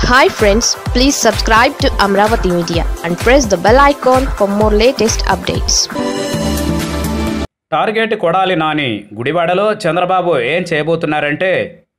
hi friends please subscribe to Amaravati media and press the bell icon for more latest updates target Kodali Nani గుడివాడలో చంద్రబాబు ఏం చేయబోతున్నారంటే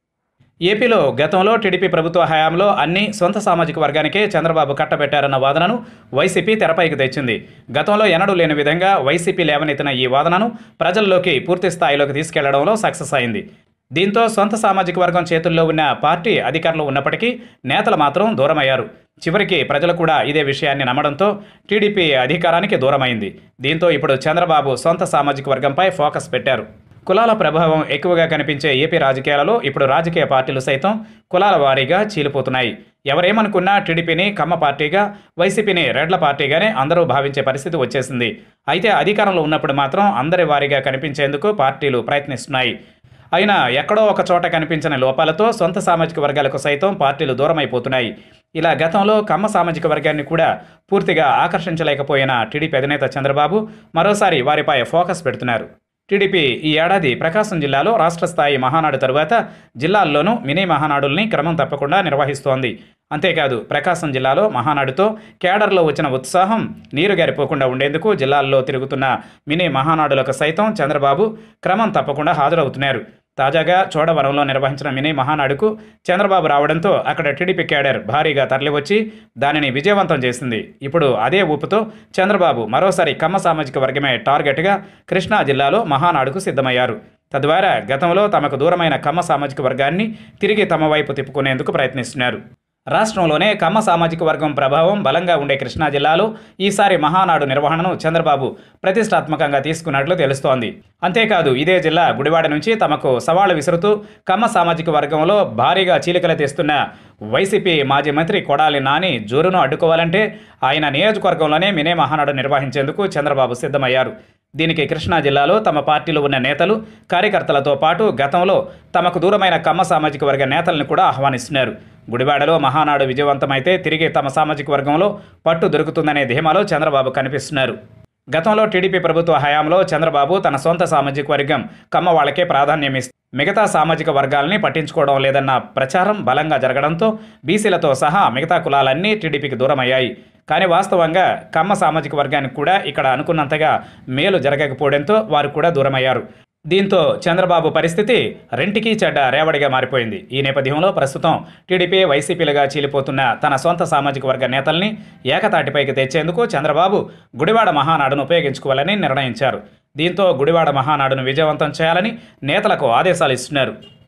ఏపీలో గతంలో TDP ప్రభుత్వ హయాంలో అన్ని సొంత సామాజిక వర్గానికే చంద్రబాబు కట్టబెట్టారన్న వాదనను వైసీపీ తెరపైకి తెచ్చింది గతంలో ఎన్నడూ లేని విధంగా వైసీపీ లేవనెత్తిన ఈ వాదనను ప్రజల్లోకి పూర్తి స్థాయిలోకి తీసుకెళ్లడంలో సక్సెస్ అయింది దీంతో సొంత సామాజిక వర్గం చేతుల్లో ఉన్న పార్టీ అధికారంలో ఉన్నప్పటికీ నేతలు మాత్రం దూరమయ్యారు చివరికి ప్రజలు కూడా ఇదే విషయాన్ని నమ్మడంతో టీడీపీ అధికారానికి దూరమైంది దీంతో ఇప్పుడు చంద్రబాబు సొంత సామాజిక వర్గంపై ఫోకస్ పెట్టారు కులాల ప్రభావం ఎక్కువగా కనిపించే ఏపీ రాజకీయాలలో ఇప్పుడు రాజకీయ పార్టీలు సైతం కులాల వారీగా చీలిపోతున్నాయి ఎవరేమనుకున్నా టీడీపీని కమ్మ పార్టీగా వైసీపీని రెడ్ల పార్టీగానే అందరూ భావించే పరిస్థితి వచ్చేసింది అయితే అధికారంలో ఉన్నప్పుడు మాత్రం అందరి వారీగా కనిపించేందుకు పార్టీలు ప్రయత్నిస్తున్నాయి అయినా ఎక్కడో ఒక చోట కనిపించిన లోపాలతో సొంత సామాజిక వర్గాలకు సైతం పార్టీలు దూరమైపోతున్నాయి ఇలా గతంలో కమ్మ సామాజిక వర్గాన్ని కూడా పూర్తిగా ఆకర్షించలేకపోయిన టీడీపీ అధినేత చంద్రబాబు మరోసారి వారిపై ఫోకస్ పెడుతున్నారు టీడీపీ ఈ ఏడాది ప్రకాశం జిల్లాలో రాష్ట్ర స్థాయి మహానాడు తరువాత జిల్లాల్లోనూ మినీ మహానాడుల్ని క్రమం తప్పకుండా నిర్వహిస్తోంది అంతేకాదు ప్రకాశం జిల్లాలో మహానాడుతో కేడర్లో వచ్చిన ఉత్సాహం నీరు గారిపోకుండా ఉండేందుకు జిల్లాల్లో తిరుగుతున్న మినీ మహానాడులకు సైతం చంద్రబాబు క్రమం తప్పకుండా హాజరవుతున్నారు తాజాగా చోడవరంలో నిర్వహించిన మినీ మహానాడుకు చంద్రబాబు రావడంతో అక్కడ టీడీపీ కేడర్ భారీగా తరలివచ్చి దానిని విజయవంతం చేసింది ఇప్పుడు అదే ఊపుతో చంద్రబాబు మరోసారి కమ్మ సామాజిక వర్గమే టార్గెట్గా కృష్ణా జిల్లాలో మహానాడుకు సిద్ధమయ్యారు తద్వారా గతంలో తమకు దూరమైన కమ్మ సామాజిక వర్గాన్ని తిరిగి తమ వైపు తిప్పుకునేందుకు ప్రయత్నిస్తున్నారు రాష్ట్రంలోనే కమ్మ సామాజిక వర్గం ప్రభావం బలంగా ఉండే కృష్ణా జిల్లాలో ఈసారి మహానాడు నిర్వహణను చంద్రబాబు ప్రతిష్టాత్మకంగా తీసుకున్నట్లు తెలుస్తోంది అంతేకాదు ఇదే జిల్లా గుడివాడ నుంచి తమకు సవాళ్లు విసురుతూ కమ్మ సామాజిక వర్గంలో భారీగా చీలికలు తెస్తున్న వైసీపీ మాజీ మంత్రి కొడాలి నాని జోరును అడ్డుకోవాలంటే ఆయన నియోజకవర్గంలోనే మినే మహానాడు నిర్వహించేందుకు చంద్రబాబు సిద్ధమయ్యారు దీనికి కృష్ణా జిల్లాలో తమ పార్టీలో ఉన్న నేతలు కార్యకర్తలతో పాటు గతంలో తమకు దూరమైన కమ్మ సామాజిక వర్గ నేతలను కూడా ఆహ్వానిస్తున్నారు గుడివాడలో మహానాడు విజయవంతమైతే తిరిగి తమ సామాజిక వర్గంలో పట్టు దొరుకుతుందనే ధీమాలో చంద్రబాబు కనిపిస్తున్నారు గతంలో టీడీపీ ప్రభుత్వ హయాంలో చంద్రబాబు తన సొంత సామాజిక వర్గం కమ్మ వాళ్ళకే ప్రాధాన్యం ఇస్తూ మిగతా సామాజిక వర్గాలని పట్టించుకోవడం లేదన్న ప్రచారం బలంగా జరగడంతో బీసీలతో సహా మిగతా కులాలన్నీ టీడీపీకి దూరమయ్యాయి కానీ వాస్తవంగా కమ్మ సామాజిక వర్గానికి కూడా ఇక్కడ అనుకున్నంతగా మేలు జరగకపోవడంతో వారు కూడా దూరమయ్యారు దీంతో చంద్రబాబు పరిస్థితి రెంటికి చెడ్డ రేవడిగా మారిపోయింది ఈ నేపథ్యంలో ప్రస్తుతం టీడీపీ వైసీపీలుగా చీలిపోతున్న తన సొంత సామాజిక వర్గ నేతల్ని ఏకతాటిపైకి తెచ్చేందుకు చంద్రబాబు గుడివాడ మహానాడును ఉపయోగించుకోవాలని నిర్ణయించారు దీంతో గుడివాడ మహానాడును విజయవంతం చేయాలని నేతలకు ఆదేశాలు ఇస్తున్నారు